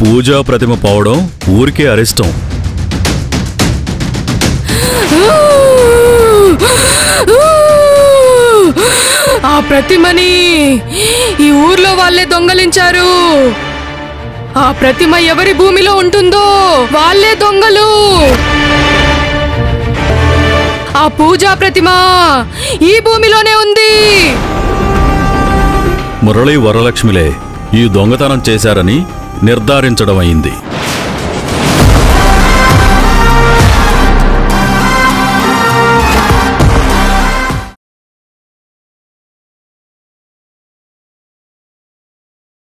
పూజా ప్రతిమ పోవడం ఊరికే అరిష్టం ఆ ప్రతిమని ఈ ఊర్లో వాళ్ళే దొంగలించారు ఆ ప్రతిమ ఎవరి భూమిలో ఉంటుందో వాళ్ళే దొంగలు ఆ పూజా ప్రతిమ ఈ భూమిలోనే ఉంది మురళీ వరలక్ష్మిలే ఈ దొంగతనం చేశారని నిర్ధారించడం అయింది